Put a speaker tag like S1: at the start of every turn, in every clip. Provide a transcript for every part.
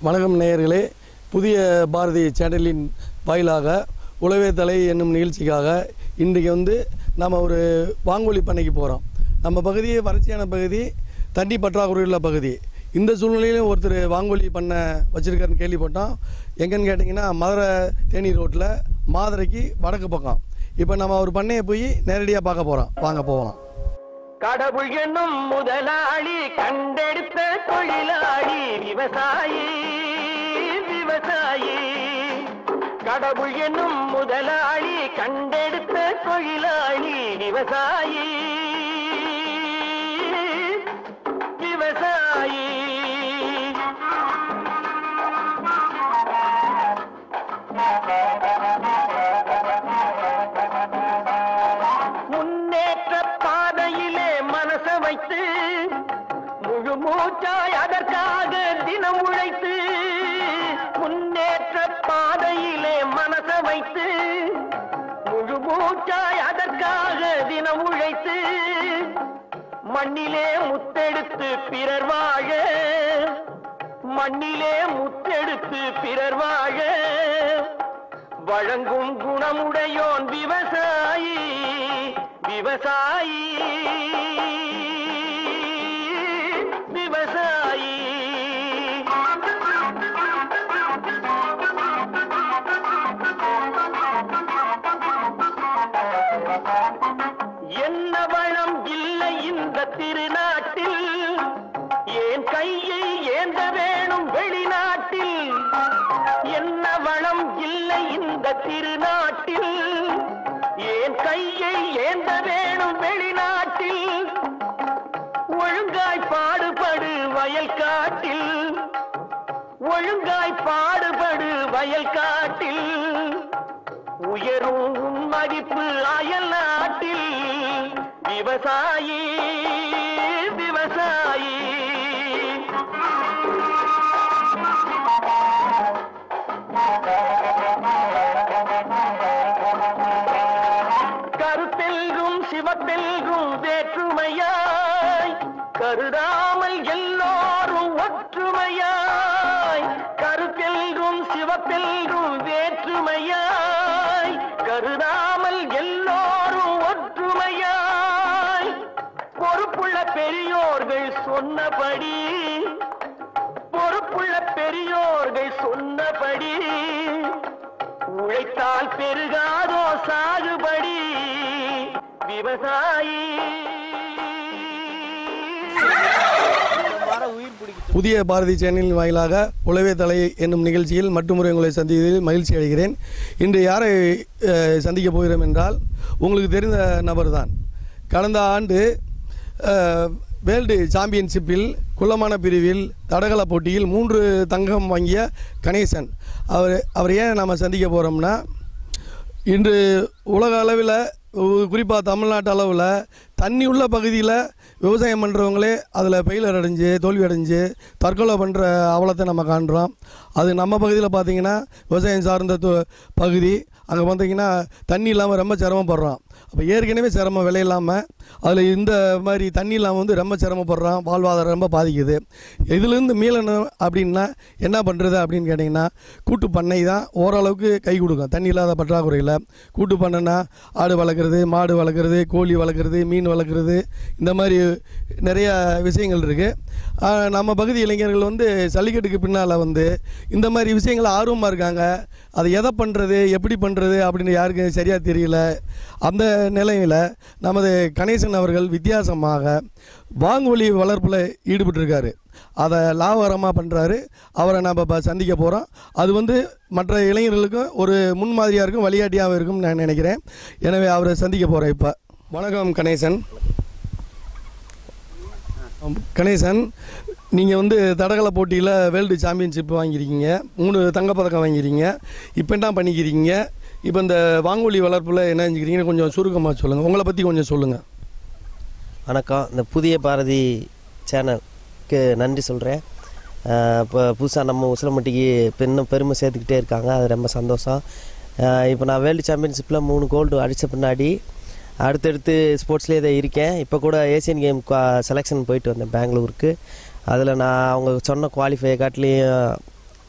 S1: வணக்கம் நேயர்களே புதிய பாரதி சேனலின் வாயிலாக உழவே தலை என்னும் நிகழ்ச்சிக்காக இன்றைக்கு வந்து நம்ம ஒரு வாங்கோலி பண்ணைக்கு போகிறோம் நம்ம பகுதி வறட்சியான பகுதி தண்ணி பற்றாக்குறை உள்ள பகுதி இந்த சூழ்நிலையிலும் ஒருத்தர் வாங்கோலி பண்ணை வச்சுருக்காருன்னு கேள்விப்பட்டோம் எங்கன்னு கேட்டிங்கன்னா மதுரை தேனி ரோட்டில் மாதுரைக்கு வடக்கு பக்கம் இப்போ நம்ம ஒரு பண்ணையை போய் நேரடியாக பார்க்க போகிறோம் வாங்க போகலாம்
S2: கடவுள் என்னும் முதலாளி கண்டெடுத்த தொழிலாளி விவசாயி விவசாயி கடவுள் என்னும் முதலாளி கண்டெடுத்த தொழிலாளி விவசாயி விவசாயி முன்னேற்ற பாதையிலே மனச வைத்து முழு மூச்சாய் அதற்காக தினம் உழைத்து முன்னேற்ற பாதையிலே மனச வைத்து முழு மூச்சாய் அதற்காக தினம் உழைத்து மண்ணிலே முத்தெடுத்து பிறர் வாழ மண்ணிலே முத்தெடுத்து பிறர் வாழ வழங்கும் குணமுடையோன் விவசாயி விவசாயி விவசாயி என்ன வளம் இல்லை இந்த திருநாட்டில் ஏன் கையை ஏந்த வேணும் வெளிநாட்டில் என்ன வளம் இல்லை இந்த திருநாட்டில் ஏன் கையை ஏந்த வேணும் வெளிநாட்டில் ஒழுங்காய் பாடுபடு வயல் காட்டில் ஒழுங்காய் பாடுபடு வயல் காட்டில் உயரும் உன் மதிப்பு அயல் நாட்டில் விவசாயி விவசாயி கருத்தெல்கும் சிவத்தெல்கும் வேற்றுமையாய் கருதாமல் எல்லோரும் ஒற்றுமையாய் கருத்தெல்கும் சிவத்தெல்கும் வேற்றுமையாய் கருதாமல் எல்லோரும் ஒற்றுமையாய் பொறுப்புள்ள பெரியோர்கள் சொன்னபடி பொறுப்புள்ள பெரியோர்கள் சொன்னபடி உழைத்தால் பெருகாதோ சாகுபடி விவசாயி
S1: புதிய பாரதி சேனலின் வாயிலாக உழவே தலை என்னும் நிகழ்ச்சியில் மட்டுமுறை உங்களை சந்தித்ததில் மகிழ்ச்சி அடைகிறேன் இன்று யாரை அஹ், சந்திக்க போகிறோம் என்றால் உங்களுக்கு தெரிந்த நபர்தான் கடந்த ஆண்டு அஹ், வேர்ல்டு சாம்பியன்ஷிப்பில் குள்ளமான பிரிவில் தடகள போட்டியில் மூன்று தங்கம் வாங்கிய கணேசன் அவர் அவர் ஏன் நம்ம சந்திக்க போகிறோம்னா இன்று உலக அளவில் குறிப்பாக தமிழ்நாட்டு அளவில் தண்ணி உள்ள பகுதியில் விவசாயம் பண்ணுறவங்களே அதில் ஃபெயிலர் அடைஞ்சு தோல்வி அடைஞ்சு தற்கொலை பண்ணுற அவலத்தை நம்ம காண்றோம் அது நம்ம பகுதியில் பார்த்தீங்கன்னா விவசாயம் சார்ந்த தொ- பகுதி அங்கே பார்த்தீங்கன்னா தண்ணி இல்லாமல் ரொம்ப சிரமப்படுறோம் அப்போ ஏற்கனவே சிரமம் விலை இல்லாமல் அதில் இந்த மாதிரி தண்ணி இல்லாமல் வந்து ரொம்ப சிரமப்படுறோம் வாழ்வாதாரம் ரொம்ப பாதிக்குது இதுலேருந்து மீளணும் அப்படின்னா என்ன பண்ணுறது அப்படின்னு கேட்டிங்கன்னா கூட்டு பண்ணை தான் ஓரளவுக்கு கை கொடுக்கும் தண்ணி இல்லாத பற்றாக்குறையில் கூட்டு பண்ணைன்னா ஆடு வளர்க்குறது மாடு வளர்க்குறது கோழி வளர்க்குறது மீன் வளர்க்குறது இந்த மாதிரி நிறைய விஷயங்கள் இருக்குது நம்ம பகுதி இளைஞர்கள் வந்து ஜல்லிக்கட்டுக்கு பின்னால் வந்து இந்த மாதிரி விஷயங்கள் ஆர்வமாக இருக்காங்க அதை எதை பண்ணுறது எப்படி பண்ணுறது அப்படின்னு யாருக்கும் சரியாக தெரியல அந்த நிலையில் நமது கணேசன் அவர்கள் வித்தியாசமாக வாங்குவழி வளர்ப்பில் ஈடுபட்டிருக்காரு அதை லாபகரமாக பண்ணுறாரு அவரை நம்ம இப்போ சந்திக்க போகிறோம் அது வந்து மற்ற இளைஞர்களுக்கும் ஒரு முன்மாதிரியாக இருக்கும் வழிகாட்டியாகவும் இருக்கும்னு நான் நினைக்கிறேன் எனவே அவரை சந்திக்க போகிறேன் இப்போ வணக்கம் கணேசன் ஆம், கணேசன் நீங்கள் வந்து தடகள போட்டியில் வேர்ல்டு சாம்பியன்ஷிப் வாங்கியிருக்கீங்க மூணு தங்கப்பதக்கம் வாங்கியிருக்கீங்க இப்போ என்ன பண்ணிக்கிறீங்க இப்போ இந்த வாங்கோலி வளர்ப்பில் என்ன செஞ்சுக்கிறீங்கன்னு கொஞ்சம் சுருக்கமாக சொல்லுங்கள் உங்களை பற்றி கொஞ்சம் சொல்லுங்கள்
S3: வணக்கம் இந்த புதிய பாரதி சேனலுக்கு நன்றி சொல்கிறேன் இப்போ புதுசாக நம்ம உசிலம்பட்டிக்கு இப்ப இன்னும் பெருமை சேர்த்துக்கிட்டே இருக்காங்க அது ரொம்ப சந்தோஷம் இப்போ நான் வேர்ல்டு சாம்பியன்ஷிப்பில் மூணு கோல்டு அடித்த பின்னாடி அடுத்தடுத்து ஸ்போர்ட்ஸ்லேயே தான் இருக்கேன் இப்போ கூட ஏசியன் கேம் செலெக்ஷன் போயிட்டு வந்தேன் பெங்களூருக்கு அதில் நான் அவங்க சொன்ன குவாலிஃபை காட்டிலையும்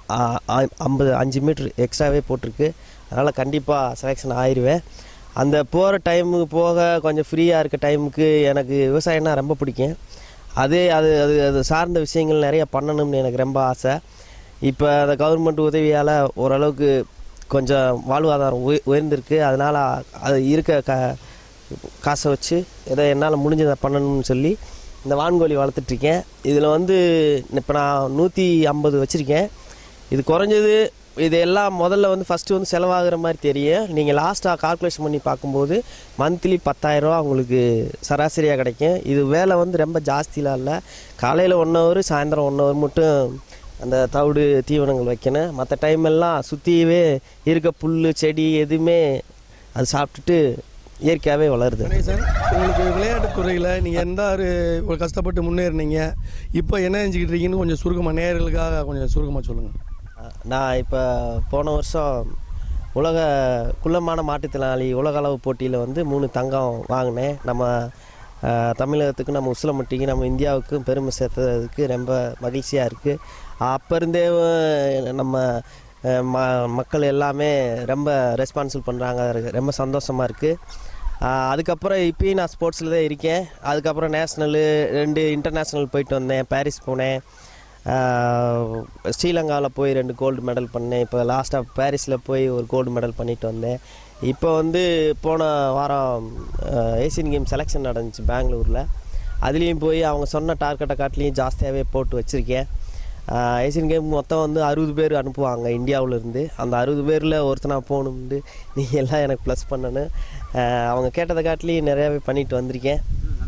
S3: ஐம்பது அஞ்சு மீட்ரு எக்ஸ்ட்ராவே போட்டிருக்கு அதனால் கண்டிப்பாக செலெக்ஷன் ஆயிடுவேன் அந்த போகிற டைமுக்கு போக கொஞ்சம் ஃப்ரீயாக இருக்க டைமுக்கு எனக்கு விவசாயம்னா ரொம்ப பிடிக்கும் அதே அது அது அது சார்ந்த விஷயங்கள் நிறைய பண்ணணும்னு எனக்கு ரொம்ப ஆசை இப்போ அந்த கவர்மெண்ட் உதவியால் ஓரளவுக்கு கொஞ்சம் வாழ்வாதாரம் உய உயர்ந்திருக்கு அதனால் அது இருக்க க காசை வச்சு ஏதோ என்னால் முடிஞ்சதை பண்ணணும்னு சொல்லி இந்த வான்கோழி வளர்த்துட்ருக்கேன் இதில் வந்து இப்போ நான் நூற்றி ஐம்பது வச்சுருக்கேன் இது குறைஞ்சது இது எல்லாம் முதல்ல வந்து ஃபஸ்ட்டு வந்து செலவாகிற மாதிரி தெரியும் நீங்கள் லாஸ்ட்டாக கால்குலேஷன் பண்ணி பார்க்கும்போது மந்த்லி பத்தாயிரரூவா உங்களுக்கு சராசரியாக கிடைக்கும் இது வேலை வந்து ரொம்ப ஜாஸ்திலாம் இல்லை காலையில் ஒன் ஹவர் சாயந்தரம் ஒன் ஹவர் மட்டும் அந்த தவிடு தீவனங்கள் வைக்கணும் மற்ற டைம் எல்லாம் சுற்றியவே இருக்க புல் செடி எதுவுமே அது சாப்பிட்டுட்டு இயற்கையாகவே வளருது
S1: கணேசன் உங்களுக்கு விளையாட்டுத் துறையில் நீங்கள் எந்த ஒரு ஒரு கஷ்டப்பட்டு முன்னேறினீங்க இப்போ என்ன செஞ்சுக்கிட்டு இருக்கீங்கன்னு கொஞ்சம் சுருக்கமாக நேயர்களுக்காக கொஞ்சம் சுருக்கமாக சொல்லுங்கள்
S3: நான் இப்போ போன வருஷம் உலக குள்ளமான மாற்றுத்திறனாளி உலக அளவு போட்டியில் வந்து மூணு தங்கம் வாங்கினேன் நம்ம அஹ், தமிழகத்துக்கு நம்ம உசிலம்பட்டிக்கு நம்ம இந்தியாவுக்கும் பெருமை சேர்த்ததுக்கு ரொம்ப மகிழ்ச்சியாக இருக்குது அப்போ இருந்தே அஹ், நம்ம அஹ், ம மக்கள் எல்லாமே ரொம்ப ரெஸ்பான்சிபிள் பண்ணுறாங்க ரொம்ப சந்தோஷமாக இருக்குது அதுக்கப்புறம் இப்பயும் நான் ஸ்போர்ட்ஸில் தான் இருக்கேன் அதுக்கப்புறம் நேஷ்னலு ரெண்டு இன்டர்நேஷ்னல் போயிட்டு வந்தேன் பாரிஸ் போனேன் ஸ்ரீலங்காவில் போய் ரெண்டு கோல்டு மெடல் பண்ணேன் இப்போ லாஸ்ட்டாக பாரிஸில் போய் ஒரு கோல்டு மெடல் பண்ணிட்டு வந்தேன் இப்போ வந்து போன வாரம் ஏசியன் கேம் செலெக்ஷன் நடந்துச்சு பெங்களூரில் அதுலேயும் போய் அவங்க சொன்ன டார்கெட்டை காட்டிலையும் ஜாஸ்தியாகவே போட்டு வச்சுருக்கேன் ஏசியன் கேம் மொத்தம் வந்து அறுபது பேர் அனுப்புவாங்க இந்தியாவிலேருந்து அந்த அறுபது பேரில் ஒருத்தனா போகணும்னு நீங்கள் எல்லாம் எனக்கு ப்ளஸ் பண்ணணும் ஆஹ் அவங்க கேட்டதை காட்டிலையும் நிறையாவே பண்ணிட்டு வந்திருக்கேன்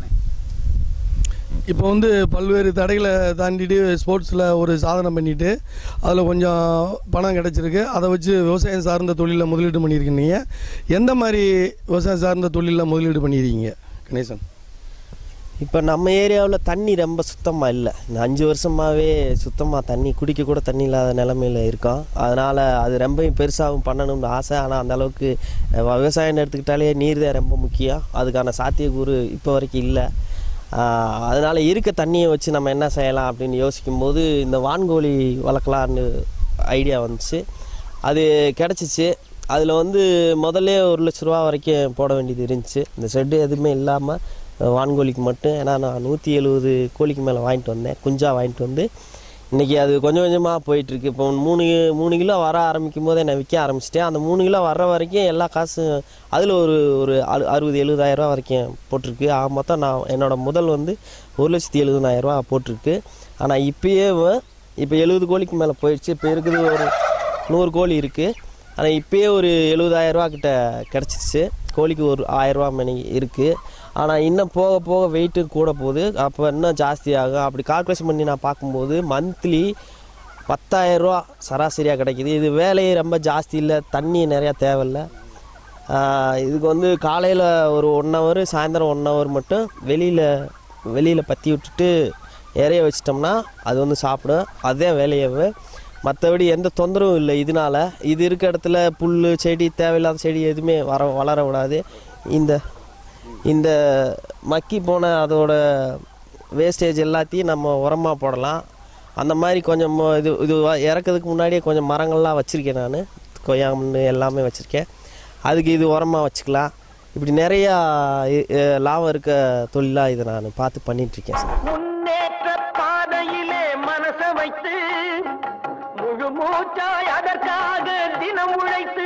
S1: இப்போ வந்து பல்வேறு தடைகளை தாண்டிட்டு ஸ்போர்ட்ஸில் ஒரு சாதனை பண்ணிட்டு அதில் கொஞ்சம் பணம் கிடச்சிருக்கு அதை வச்சு விவசாயம் சார்ந்த தொழிலில் முதலீடு பண்ணியிருக்கீங்க எந்த மாதிரி விவசாயம் சார்ந்த தொழிலில் முதலீடு பண்ணியிருக்கீங்க கணேசன்
S3: இப்போ நம்ம ஏரியாவில் தண்ணி ரொம்ப சுத்தமாக இல்லை இந்த அஞ்சு வருஷமாகவே சுத்தமாக தண்ணி குடிக்க கூட தண்ணி இல்லாத நிலமையில இருக்கோம் அதனால் அது ரொம்ப பெருசாகவும் பண்ணணும்னு ஆசை ஆனால் அந்த அளவுக்கு அஹ், விவசாயம்னு எடுத்துக்கிட்டாலே நீர் தான் ரொம்ப முக்கியம் அதுக்கான சாத்தியக்கூறு இப்போ வரைக்கும் இல்லை அதனால் இருக்க தண்ணியை வச்சு நம்ம என்ன செய்யலாம் அப்படின்னு யோசிக்கும்போது இந்த வான்கோழி வளர்க்கலான்னு ஐடியா வந்துச்சு அது கிடச்சிச்சு அதில் வந்து முதல்ல ஒரு லட்ச ரூபா வரைக்கும் போட வேண்டியது இருந்துச்சு இந்த ஷெட்டு எதுவுமே இல்லாமல் வான்கோழிக்கு மட்டும் ஏன்னா நான் நூற்றி எழுபது கோழிக்கு மேலே வாங்கிட்டு வந்தேன் குஞ்சா வாங்கிட்டு வந்து இன்றைக்கி அது கொஞ்சம் கொஞ்சமாக போயிட்டுருக்கு இப்போ மூணு மூணு கிலோ வர ஆரம்பிக்கும் போதே நான் விற்க ஆரம்பிச்சிட்டேன் அந்த மூணு கிலோ வர்ற வரைக்கும் எல்லா காசும் அதில் ஒரு ஒரு அறு அறுபது எழுபதாயிரரூவா வரைக்கும் போட்டிருக்கு ஆக மொத்தம் நான் என்னோடய முதல் வந்து ஒரு லட்சத்தி எழுபதாயிரரூவா போட்டிருக்கு ஆனால் இப்பயே வ- இப்போ எழுபது கோழிக்கு மேலே போயிடுச்சு இப்போ இருக்குது ஒரு நூறு கோழி இருக்குது ஆனால் இப்பயே ஒரு எழுபதாயிரரூவா கிட்ட கிடச்சிருச்சு கோழிக்கு ஒரு ஆயிரரூவா மணி இருக்குது ஆனால் இன்னும் போக போக வெயிட்டு கூட போகுது அப்போ இன்னும் ஜாஸ்தி ஆகும் அப்படி கால்குலேஷன் பண்ணி நான் பார்க்கும்போது மந்த்லி பத்தாயிரரூவா சராசரியாக கிடைக்கிது இது வேலையே ரொம்ப ஜாஸ்தி இல்லை தண்ணி நிறையா தேவையில்லை ஆஹ் இதுக்கு வந்து காலையில் ஒரு ஒன் ஹவர் சாயந்தரம் ஒன் ஹவர் மட்டும் வெளியில் வெளியில் பற்றி விட்டுட்டு இறைய வச்சிட்டோம்னா அது வந்து சாப்பிடும் அதுதான் வேலையாவே மற்றபடி எந்த தொந்தரவும் இல்லை இதனால இது இருக்க இடத்துல புல் செடி தேவையில்லாத செடி எதுவுமே வர வளர விடாது இந்த இந்த மக்கி போன அதோட வேஸ்டேஜ் எல்லாத்தையும் நம்ம உரமாக போடலாம் அந்த மாதிரி கொஞ்சம் மொ- இது இது வ- இறக்கிறதுக்கு முன்னாடியே கொஞ்சம் மரங்கள்லாம் வச்சுருக்கேன் நான் கொய்யா மண் எல்லாமே வச்சுருக்கேன் அதுக்கு இது உரமாக வச்சுக்கலாம் இப்படி நிறையா இ- அஹ் லாபம் இருக்க தொழிலாக இதை நான் பார்த்து பண்ணிகிட்ருக்கேன் சார்
S2: முன்னேற்ற பாதையிலே மனச வைத்து முழு மூச்சாய் அதற்காக தினம் உழைத்து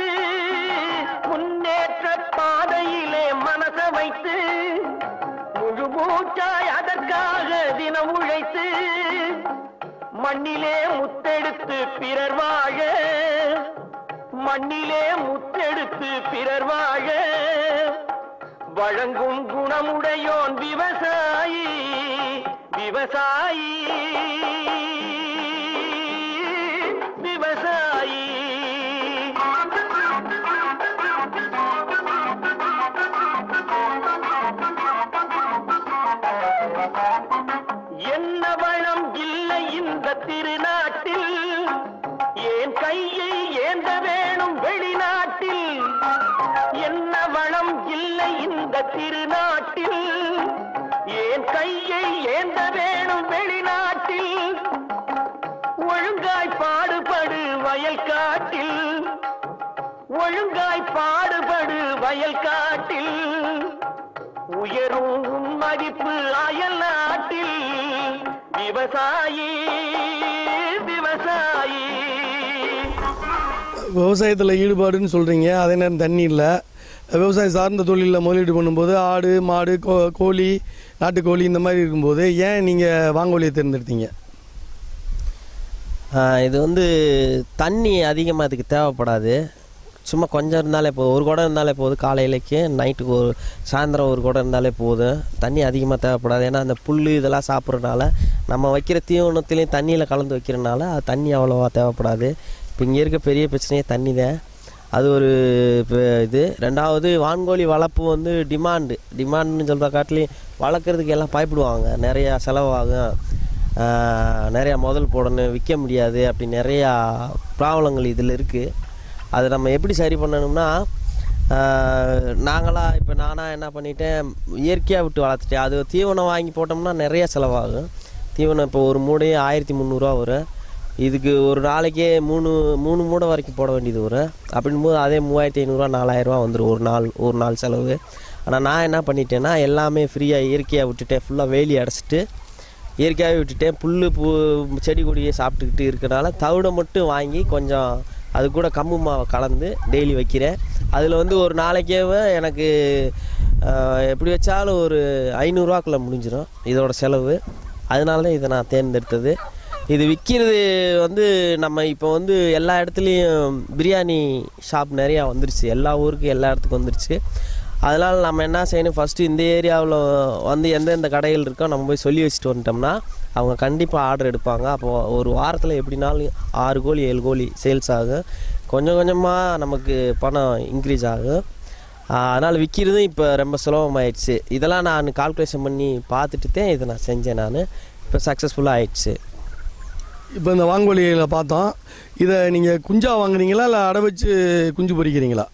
S2: முன்னேற்ற பாதையிலே மனச வைத்து முழு மூச்சாய் அதற்காக தினம் உழைத்து மண்ணிலே முத்தெடுத்து பிறர் வாழ மண்ணிலே முத்தெடுத்து பிறர் வாழ வழங்கும் குணமுடையோன் விவசாயி விவசாயி விவசாயி என்ன வளம் இல்லை இந்த திருநாட்டில் ஏன் கையை ஏந்த வேணும் வெளிநாட்டில் என்ன வளம் இல்லை இந்த திருநாட்டில் ஏன் கையை ஏந்த வேணும் வெளிநாட்டில் ஒழுங்காய் பாடுபடு வயல் காட்டில் ஒழுங்காய் பாடுபடு வயல் காட்டில் உயரும் உன் மதிப்பு அயல் நாட்டில் விவசாயி விவசாயி
S1: விவசாயத்தில் ஈடுபாடுன்னு சொல்கிறீங்க அதே நேரம் தண்ணி இல்லை விவசாயம் சார்ந்த தொழிலில் முதலீடு பண்ணும்போது ஆடு மாடு கோ கோழி நாட்டுக்கோழி இந்த மாதிரி இருக்கும்போது ஏன் நீங்கள் வாங்கோலியை தேர்ந்தெடுத்தீங்க
S3: ஆஹ் இது வந்து தண்ணி அதிகமாக அதுக்கு தேவைப்படாது சும்மா கொஞ்சம் இருந்தாலே போதும் ஒரு குடம் இருந்தாலே போதும் காலையிலக்கு நைட்டுக்கு ஒரு சாயந்தரம் ஒரு குடம் இருந்தாலே போதும் தண்ணி அதிகமாக தேவைப்படாது ஏன்னா அந்த புல் இதெல்லாம் சாப்பிட்றதுனால நம்ம வைக்கிற தீவனத்துலேயும் தண்ணியில் கலந்து வைக்கிறனால அது தண்ணி அவ்வளோவா தேவைப்படாது இப்போ இங்கே இருக்க பெரிய பிரச்சனையே தண்ணி தான் அது ஒரு இப்போ இது ரெண்டாவது வான்கோழி வளர்ப்பு வந்து டிமாண்டு டிமாண்டுன்னு சொல்கிற காட்டிலையும் வளர்க்குறதுக்கு எல்லாம் பயப்படுவாங்க நிறையா செலவாகும் ஆஹ் நிறையா முதல் போடணும் விற்க முடியாது அப்படி நிறையா ப்ராப்ளங்கள் இதில் இருக்குது அதை நம்ம எப்படி சரி பண்ணணும்னா ஆஹ் நாங்களா இப்போ நானாக என்ன பண்ணிட்டேன் இயற்கையாக விட்டு வளர்த்துட்டேன் அது தீவனம் வாங்கி போட்டோம்னா நிறைய செலவாகும் தீவனம் இப்போ ஒரு மூடையே ஆயிரத்தி முந்நூறுரூவா வரும் இதுக்கு ஒரு நாளைக்கே மூணு மூணு மூடை வரைக்கும் போட வேண்டியது வரும் அப்படின்போது அதே மூவாயிரத்தி ஐநூறுரூவா நாலாயிரரூவா வந்துடும் ஒரு நாள் ஒரு நாள் செலவு ஆனால் நான் என்ன பண்ணிட்டேன்னா எல்லாமே ஃப்ரீயாக இயற்கையாக விட்டுட்டேன் ஃபுல்லாக வேலி அடைச்சிட்டு இயற்கையாகவே விட்டுட்டேன் புல் பூ செடி கொடியை சாப்பிட்டுக்கிட்டு இருக்கனால தவிடை மட்டும் வாங்கி கொஞ்சம் அது கூட கம்பு மாவை கலந்து டெய்லி வைக்கிறேன் அதில் வந்து ஒரு நாளைக்கே எனக்கு ஆஹ், எப்படி வச்சாலும் ஒரு ஐநூறுரூவாக்குள்ளே முடிஞ்சிடும் இதோட செலவு அதனால தான் இதை நான் தேர்ந்தெடுத்தது இது விற்கிறது வந்து நம்ம இப்போ வந்து எல்லா இடத்துலையும் பிரியாணி ஷாப் நிறையா வந்துருச்சு எல்லா ஊருக்கும் எல்லா இடத்துக்கும் வந்துருச்சு அதனால் நம்ம என்ன செய்யணும் ஃபஸ்ட்டு இந்த ஏரியாவில் வந்து எந்தெந்த கடைகள் இருக்கோ நம்ம போய் சொல்லி வச்சுட்டு வந்துட்டோம்னா அவங்க கண்டிப்பாக ஆர்டர் எடுப்பாங்க அப்போ ஒரு வாரத்தில் எப்படினாலும் ஆறு கோழி ஏழு கோழி சேல்ஸ் ஆகும் கொஞ்சம் கொஞ்சமாக நமக்கு பணம் இன்க்ரீஸ் ஆகும் அதனால் விற்கிறதும் இப்போ ரொம்ப சுலபமாயிடுச்சு இதெல்லாம் நான் கால்குலேஷன் பண்ணி பார்த்துட்டு தான் இதை நான் செஞ்சேன் நான் இப்போ சக்ஸஸ்ஃபுல்லாக ஆயிடுச்சு
S1: இப்போ இந்த வாங்கோலியில் பார்த்தோம் இதை நீங்கள் குஞ்சா வாங்குறீங்களா இல்லை அடை வச்சு குஞ்சு பொரிக்கிறீங்களா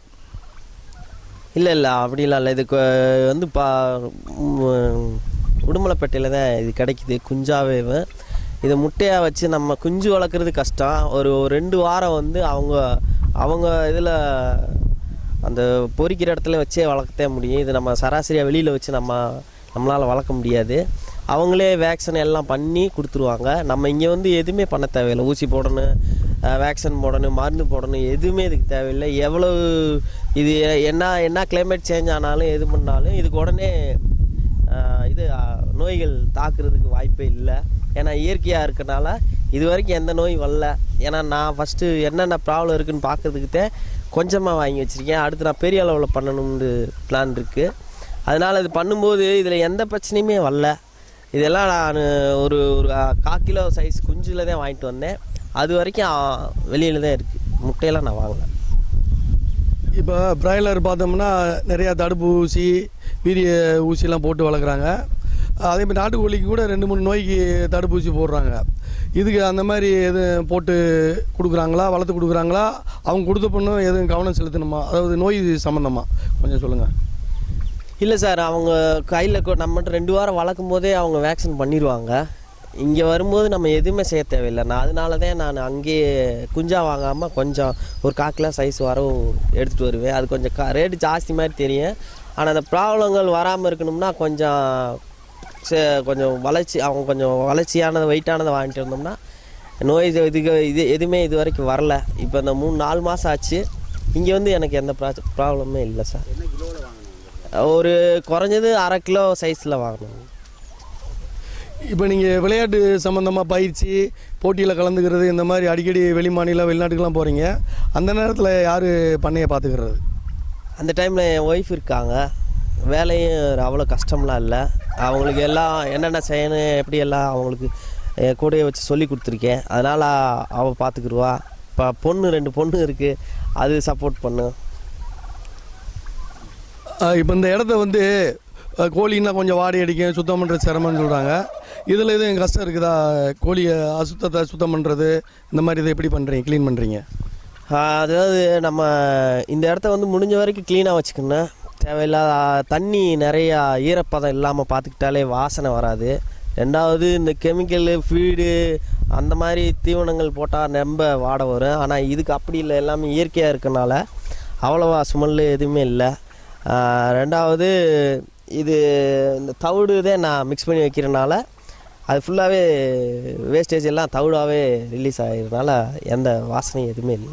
S3: இல்லை இல்லை அப்படிலாம் இல்லை இதுக்கு வந்து பா ம், உடுமலைப்பேட்டையில் தான் இது கிடைக்குது குஞ்சாவே இதை முட்டையாக வச்சு நம்ம குஞ்சு வளர்க்குறது கஷ்டம் ஒரு ஒரு ரெண்டு வாரம் வந்து அவங்க அவங்க இதில் அந்த பொரிக்கிற இடத்துல வச்சே வளர்க்கத்தே முடியும் இது நம்ம சராசரியாக வெளியில் வச்சு நம்ம நம்மளால் வளர்க்க முடியாது அவங்களே வேக்சின் எல்லாம் பண்ணி கொடுத்துருவாங்க நம்ம இங்கே வந்து எதுவுமே பண்ண தேவையில்லை ஊசி போடணும் வேக்சின் போடணும் மருந்து போடணும் எதுவுமே இதுக்கு தேவையில்லை எவ்வளவு இது என்ன என்ன கிளைமேட் சேஞ்ச் ஆனாலும் எது பண்ணாலும் இதுக்கு உடனே ஆஹ், இது ஆஹ், நோய்கள் தாக்குறதுக்கு வாய்ப்பே இல்லை ஏன்னா இயற்கையாக இருக்கனால இது வரைக்கும் எந்த நோய் வரல ஏன்னா நான் ஃபஸ்ட்டு என்னென்ன ப்ராப்ளம் இருக்குன்னு பார்க்கறதுக்கு தான் கொஞ்சமாக வாங்கி வச்சுருக்கேன் அடுத்து நான் பெரிய அளவில் பண்ணணும்னு பிளான் இருக்குது அதனால் இது பண்ணும்போது இதில் எந்த பிரச்சனையுமே வரல இதெல்லாம் நான் ஒரு ஒரு ஆ, கால் கிலோ சைஸ் குஞ்சில் தான் வாங்கிட்டு வந்தேன் அது வரைக்கும் வெளியில் தான் இருக்குது முட்டையெல்லாம் நான் வாங்கல
S1: இப்போ பிராய்லர் பார்த்தோம்னா நிறையா தடுப்பு ஊசி வீரிய ஊசிலாம் போட்டு வளர்க்குறாங்க அதே மாதிரி நாட்டுக்கோழிக்கு கூட ரெண்டு மூணு நோய்க்கு தடுப்பூசி போடுறாங்க இதுக்கு அந்த மாதிரி எதுவும் போட்டு கொடுக்குறாங்களா வளர்த்து கொடுக்குறாங்களா அவங்க கொடுத்த பொண்ணும் எதுவும் கவனம் செலுத்தணுமா அதாவது நோய் சம்மந்தமா கொஞ்சம் சொல்லுங்கள்
S3: இல்லை சார் அவங்க கையில் நம்மகிட்ட ரெண்டு வாரம் வளர்க்கும் போதே அவங்க வேக்சின் பண்ணிடுவாங்க இங்கே வரும்போது நம்ம எதுவுமே செய்ய தேவையில்லை நான் அதனால தான் நான் அங்கேயே குஞ்சா வாங்காமல் கொஞ்சம் ஒரு காக்கிலோ சைஸ் வரவு எடுத்துகிட்டு வருவேன் அது கொஞ்சம் கா ரேட்டு ஜாஸ்தி மாதிரி தெரியும் ஆனால் அந்த ப்ராப்ளங்கள் வராமல் இருக்கணும்னா கொஞ்சம் சே கொஞ்சம் வளர்ச்சி அவங்க கொஞ்சம் வளர்ச்சியானதை வெயிட்டானதை வாங்கிட்டு வந்தோம்னா நோய் இது இதுக்கு இது எதுவுமே இது வரைக்கும் வரல இப்போ இந்த மூணு நாலு மாதம் ஆச்சு இங்கே வந்து எனக்கு எந்த ப்ரா ப்ராப்ளமே இல்லை சார் ஒரு குறைஞ்சது அரை கிலோ சைஸில் வாங்கணும்
S1: இப்போ நீங்கள் விளையாட்டு சம்மந்தமாக பயிற்சி போட்டியில் கலந்துக்கிறது இந்த மாதிரி அடிக்கடி வெளி மாநிலம் வெளிநாட்டுக்கெல்லாம் போகிறீங்க அந்த நேரத்தில் யார் பண்ணையை பார்த்துக்கிறது
S3: அந்த டைமில் என் ஒய்ஃப் இருக்காங்க வேலையும் அவ்வளோ கஷ்டம்லாம் இல்லை அவங்களுக்கு எல்லாம் என்னென்ன செய்யணும் எப்படி எல்லாம் அவங்களுக்கு என் கூடயே வச்சு சொல்லி கொடுத்துருக்கேன் அதனால் அவள் பார்த்துக்குருவா இப்போ பொண்ணு ரெண்டு பொண்ணு இருக்குது அது சப்போர்ட் பண்ணும்
S1: இப்போ இந்த இடத்த வந்து அஹ், கோழின்னா கொஞ்சம் வாடை அடிக்கும் சுத்தம் பண்ணுறது சிரமம்னு சொல்கிறாங்க இதில் எதுவும் கஷ்டம் இருக்குதா கோழியை அசுத்தத்தை சுத்தம் பண்ணுறது இந்த மாதிரி இதை எப்படி பண்ணுறீங்க க்ளீன் பண்ணுறீங்க
S3: ஆஹ் அதாவது நம்ம இந்த இடத்த வந்து முடிஞ்ச வரைக்கும் க்ளீனாக வச்சுக்கணும் தேவையில்லாத ஆஹ், தண்ணி நிறையா ஈரப்பதம் இல்லாமல் பார்த்துக்கிட்டாலே வாசனை வராது ரெண்டாவது இந்த கெமிக்கலு ஃபீடு அந்த மாதிரி தீவனங்கள் போட்டால் ரொம்ப வாடை வரும் ஆனால் இதுக்கு அப்படி இல்லை எல்லாமே இயற்கையாக இருக்கனால அவ்வளோவா ஸ்மெல்லு எதுவுமே இல்லை ஆஹ் ரெண்டாவது இது இந்த தவிடு தான் நான் மிக்ஸ் பண்ணி வைக்கிறனால அது ஃபுல்லாகவே வேஸ்டேஜ் எல்லாம் தவிடாகவே ரிலீஸ் ஆகிறதுனால எந்த வாசனையும் எதுவுமே இல்லை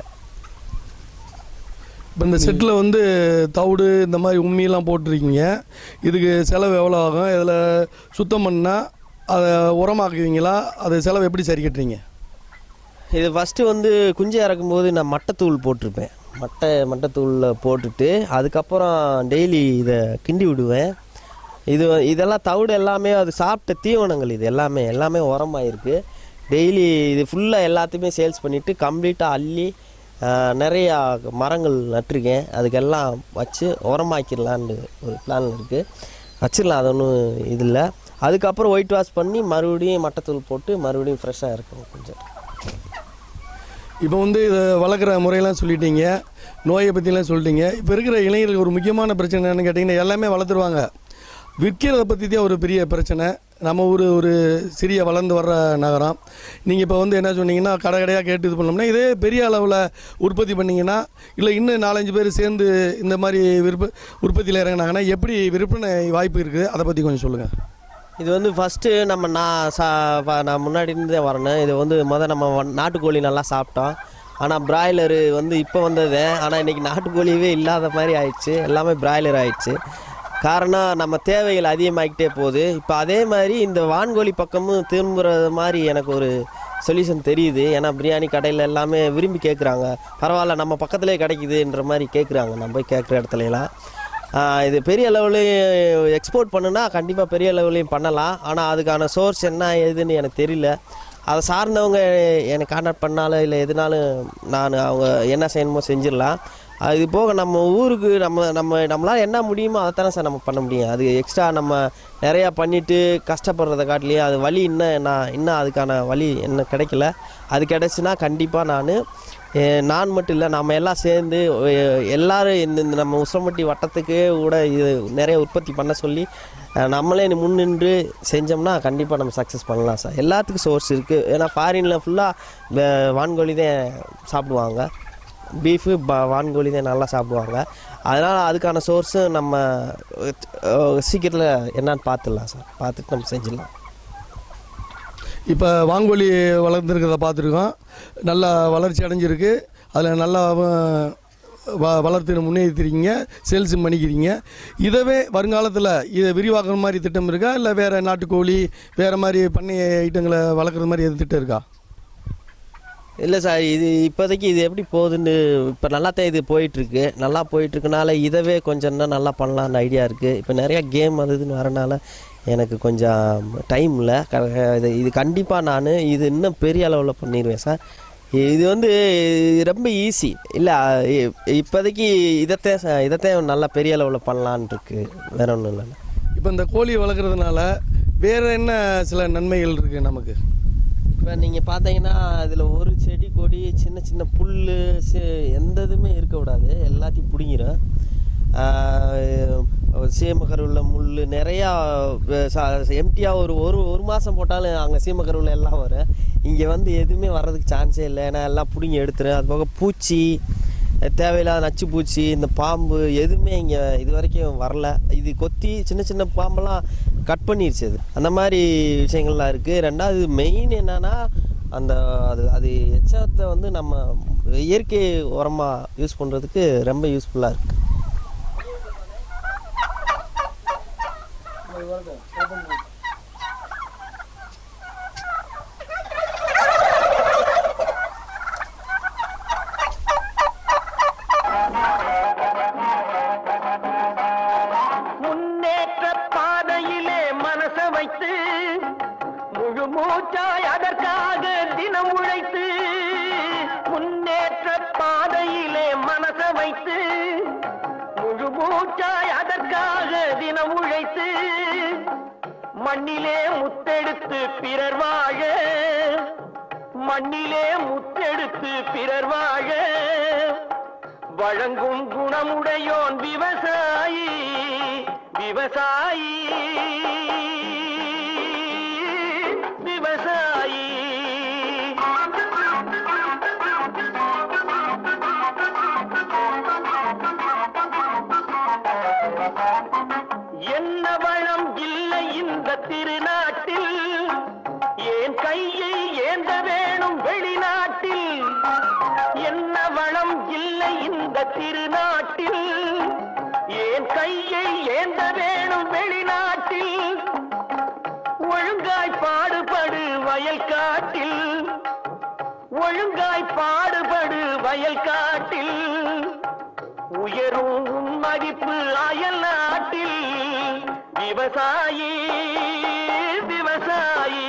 S1: இப்போ இந்த செட்டில் வந்து தவிடு இந்த மாதிரி உம்மியெல்லாம் போட்டிருக்கீங்க இதுக்கு செலவு எவ்வளோ ஆகும் இதில் சுத்தம் பண்ணால் அதை உரமாக்குவீங்களா அது செலவு எப்படி சரி கட்டுறீங்க
S3: இது ஃபஸ்ட்டு வந்து குஞ்சு இறக்கும்போது நான் மட்டைத்தூள் போட்டிருப்பேன் மட்டை மட்டைத்தூளில் போட்டுட்டு அதுக்கப்புறம் டெய்லி இதை கிண்டி விடுவேன் இது இதெல்லாம் தவிடு எல்லாமே அது சாப்பிட்ட தீவனங்கள் இது எல்லாமே எல்லாமே உரமாயிருக்கு டெய்லி இது ஃபுல்லாக எல்லாத்தையுமே சேல்ஸ் பண்ணிவிட்டு கம்ப்ளீட்டாக அள்ளி ஆஹ், நிறையா மரங்கள் நட்டிருக்கேன் அதுக்கெல்லாம் வச்சு உரமாக்கிடலான்னு ஒரு பிளான் இருக்குது வச்சிடலாம் அது ஒன்றும் இது இல்லை அதுக்கப்புறம் ஒயிட் வாஷ் பண்ணி மறுபடியும் மட்டைத்தூள் போட்டு மறுபடியும் ஃப்ரெஷ்ஷாக இருக்கும் கொஞ்சம்
S1: இப்போ வந்து இதை வளர்க்குற முறையெல்லாம் சொல்லிட்டீங்க நோயை பற்றிலாம் சொல்லிட்டீங்க இப்போ இருக்கிற இளைஞர்களுக்கு ஒரு முக்கியமான பிரச்சனை என்னன்னு கேட்டிங்கன்னா எல்லாமே வளர்த்துருவாங்க விற்கிறத பற்றி தான் ஒரு பெரிய பிரச்சனை நம்ம ஊர் ஒரு சிறிய வளர்ந்து வர்ற நகரம் நீங்கள் இப்போ வந்து என்ன சொன்னீங்கன்னா கடை கடையாக கேட்டு இது பண்ணோம்னா இதே பெரிய அளவில் உற்பத்தி பண்ணீங்கன்னா இல்லை இன்னும் நாலஞ்சு பேர் சேர்ந்து இந்த மாதிரி விற்ப உற்பத்தியில் இறங்கினாங்கன்னா எப்படி விற்பனை வாய்ப்பு இருக்குது அதை பற்றி கொஞ்சம் சொல்லுங்கள்
S3: இது வந்து ஃபஸ்ட்டு நம்ம நான் சா ப- நான் முன்னாடி இருந்தே வரணும் இது வந்து முதல் நம்ம வ- நாட்டுக்கோழி நல்லா சாப்பிட்டோம் ஆனால் பிராய்லரு வந்து இப்போ வந்தது ஆனால் இன்றைக்கி நாட்டுக்கோழியவே இல்லாத மாதிரி ஆயிடுச்சு எல்லாமே பிராய்லர் ஆயிடுச்சு காரணம் நம்ம தேவைகள் அதிகமாகிக்கிட்டே போகுது இப்போ அதே மாதிரி இந்த வான்கோழி பக்கமும் திரும்புறது மாதிரி எனக்கு ஒரு சொல்யூஷன் தெரியுது ஏன்னா பிரியாணி கடையில் எல்லாமே விரும்பி கேட்குறாங்க பரவாயில்ல நம்ம பக்கத்துலேயே கிடைக்குதுன்ற மாதிரி கேட்குறாங்க நம்ம போய் கேட்குற இடத்துல எல்லாம் ஆஹ் இது பெரிய லெவலையும் எக்ஸ்போர்ட் பண்ணுனா கண்டிப்பாக பெரிய லெவலையும் பண்ணலாம் ஆனால் அதுக்கான சோர்ஸ் என்ன ஏதுன்னு எனக்கு தெரியல அதை சார்ந்தவங்க எனக்கு கான்டாக்ட் பண்ணாலும் இல்லை எதுனாலும் நான் அவங்க என்ன செய்யணுமோ செஞ்சிடலாம் அது போக நம்ம ஊருக்கு நம்ம நம்ம நம்மளால் என்ன முடியுமோ அதை தானே சார் நம்ம பண்ண முடியும் அது எக்ஸ்ட்ரா நம்ம நிறையா பண்ணிவிட்டு கஷ்டப்படுறத காட்டிலேயே அது வழி இன்னும் நான் இன்னும் அதுக்கான வழி என்ன கிடைக்கல அது கிடச்சுன்னா கண்டிப்பாக நான் நான் மட்டும் இல்லை நம்ம எல்லாம் சேர்ந்து எ- எல்லாரும் இந்த இந்த நம்ம உசமட்டி வட்டத்துக்கு கூட இது நிறைய உற்பத்தி பண்ண சொல்லி அஹ், நம்மளே முன்னின்று செஞ்சோம்னா கண்டிப்பாக நம்ம சக்ஸஸ் பண்ணலாம் சார் எல்லாத்துக்கும் சோர்ஸ் இருக்குது ஏன்னா ஃபாரினில் ஃபுல்லாக வான்கோழி தான் சாப்பிடுவாங்க பீஃபு வான்கோழி தான் நல்லா சாப்பிடுவாங்க அதனால் அதுக்கான சோர்ஸு நம்ம அஹ், சீக்கிரத்தில் என்னன்னு பார்த்துடலாம் சார் பார்த்துட்டு நம்ம செஞ்சிடலாம்
S1: இப்போ வான்கோழி வளர்ந்துருக்கிறத பார்த்துருக்கோம் நல்லா வளர்ச்சி அடைஞ்சிருக்கு அதில் நல்லா அஹ், வ வளர்த்து முன்னேற்றிருக்கீங்க சேல்ஸும் பண்ணிக்கிறீங்க இதவே வருங்காலத்தில் இதை விரிவாக்குற மாதிரி திட்டம் இருக்கா இல்லை வேறு நாட்டுக்கோழி வேறு மாதிரி பண்ணை ஐட்டங்களை வளர்க்குற மாதிரி எது திட்டம் இருக்கா
S3: இல்லை சார் இது இப்போதைக்கு இது எப்படி போகுதுன்னு இப்போ நல்லா தான் இது போயிட்டுருக்கு நல்லா போயிட்டுருக்கனால இதவே கொஞ்சம் இன்னும் நல்லா பண்ணலான்னு ஐடியா இருக்குது இப்போ நிறையா கேம் அது இதுன்னு வரனால எனக்கு கொஞ்சம் டைம் இல்லை இது இது கண்டிப்பாக நான் இது இன்னும் பெரிய அளவில் பண்ணிடுவேன் சார் இது வந்து ரொம்ப ஈஸி இல்லை இப்போதைக்கு இதைத்தான் ச- இதைத்தான் நல்லா பெரிய அளவில் பண்ணலான் இருக்கு வேற ஒன்றும் இல்லை
S1: இப்போ இந்த கோழி வளர்க்குறதுனால வேறு என்ன சில நன்மைகள் இருக்குது நமக்கு
S3: இப்போ நீங்கள் பார்த்தீங்கன்னா அதில் ஒரு செடி கொடி சின்ன சின்ன புல் எந்த இதுவுமே இருக்க விடாது எல்லாத்தையும் பிடுங்கிடும் சீமக்கருவில் முள் நிறையா எம்டியாக ஒரு ஒரு ஒரு மாதம் போட்டாலும் அங்கே சீமக்கருவில் எல்லாம் வரும் இங்கே வந்து எதுவுமே வர்றதுக்கு சான்ஸே இல்லை ஏன்னா எல்லாம் பிடுங்கி எடுத்துரும் அது போக பூச்சி தேவையில்லாத நச்சு பூச்சி இந்த பாம்பு எதுவுமே இங்கே இது வரைக்கும் வரல இது கொத்தி சின்ன சின்ன பாம்பெல்லாம் கட் பண்ணிருச்சு அது அந்த மாதிரி விஷயங்கள்லாம் இருக்குது ரெண்டாவது மெயின் என்னன்னா அந்த அது அது எச்சத்தை வந்து நம்ம இயற்கை உரமாக யூஸ் பண்ணுறதுக்கு ரொம்ப யூஸ்ஃபுல்லாக இருக்குது
S2: முன்னேற்ற பாதையிலே மனச வைத்து முழு மூச்சாய் அதற்காக தினம் உழைத்து முன்னேற்ற பாதையிலே மனச வைத்து முழு மூச்சாய் அதற்காக தினம் உழைத்து மண்ணிலே முத்தெடுத்து பிறர் வாழ மண்ணிலே முத்தெடுத்து பிறர் வாழ வழங்கும் குணமுடையோன் விவசாயி விவசாயி திருநாட்டில் ஏன் கையை ஏந்த வேணும் வெளிநாட்டில் என்ன வளம் இல்லை இந்த திருநாட்டில் ஏன் கையை ஏந்த வேணும் வெளிநாட்டில் ஒழுங்காய் பாடுபடு வயல் காட்டில் ஒழுங்காய் பாடுபடு வயல் காட்டில் உயரும் உன் மதிப்பு அயல் நாட்டில் விவசாயி விவசாயி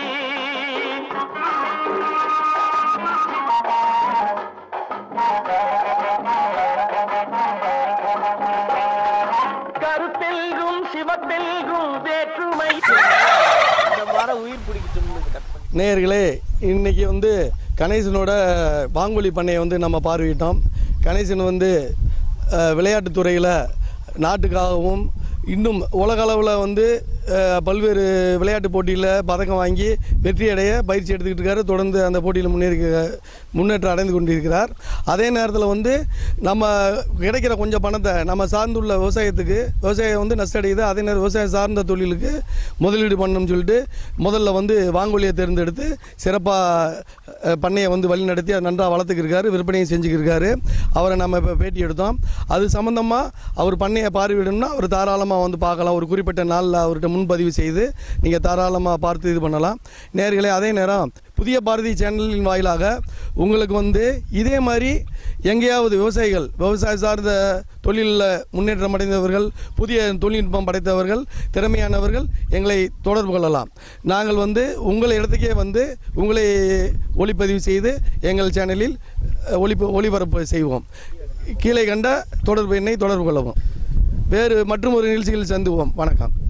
S2: கருத்தெல்கும் சிவத்தெல்கும் வேற்றுமை
S3: இந்த மரம் உயிர் பிடிக்கட்டும்னு கட் பண்ணி
S1: நேயர்களே இன்னைக்கு வந்து கணேசனோட பாங்குழி பண்ணையை வந்து நம்ம பார்வையிட்டோம் கணேசன் வந்து அஹ், விளையாட்டுத் துறையில் நாட்டுக்காகவும் இன்னும் உலக அளவில் வந்து அஹ், பல்வேறு விளையாட்டு போட்டியில் பதக்கம் வாங்கி வெற்றி அடைய பயிற்சி எடுத்துக்கிட்டு இருக்காரு தொடர்ந்து அந்த போட்டியில் முன்னேறி முன்னேற்றம் அடைந்து கொண்டிருக்கிறார் அதே நேரத்தில் வந்து நம்ம கிடைக்கிற கொஞ்சம் பணத்தை நம்ம சார்ந்துள்ள விவசாயத்துக்கு விவசாயம் வந்து நஷ்டடையுது அதே நேரம் விவசாயம் சார்ந்த தொழிலுக்கு முதலீடு பண்ணணும்னு சொல்லிட்டு முதல்ல வந்து வாங்கொலியை தேர்ந்தெடுத்து சிறப்பாக பண்ணையை வந்து வழி நடத்தி அதை நன்றாக வளர்த்துக்கிருக்காரு விற்பனையும் செஞ்சுக்கிருக்காரு அவரை நம்ம இப்போ பேட்டி எடுத்தோம் அது சம்மந்தமாக அவர் பண்ணையை பார்வையிடணும்னா அவர் தாராளமாக வந்து பார்க்கலாம் ஒரு குறிப்பிட்ட நாளில் அவர்கிட்ட முன்பதிவு செய்து நீங்கள் தாராளமாக பார்த்து இது பண்ணலாம் நேர்களே அதே நேரம் புதிய பாரதி சேனலின் வாயிலாக உங்களுக்கு வந்து இதே மாதிரி எங்கேயாவது விவசாயிகள் விவசாய சார்ந்த தொழிலில் முன்னேற்றம் அடைந்தவர்கள் புதிய தொழில்நுட்பம் படைத்தவர்கள் திறமையானவர்கள் எங்களை தொடர்பு கொள்ளலாம் நாங்கள் வந்து உங்கள் இடத்துக்கே வந்து உங்களை ஒளிப்பதிவு செய்து எங்கள் சேனலில் அஹ், ஒளி ஒளிபரப்பு செய்வோம் கீழே கண்ட தொடர்பு எண்ணை தொடர்பு கொள்ளவும் வேறு மற்றும் ஒரு நிகழ்ச்சிகளில் சந்துவோம் வணக்கம்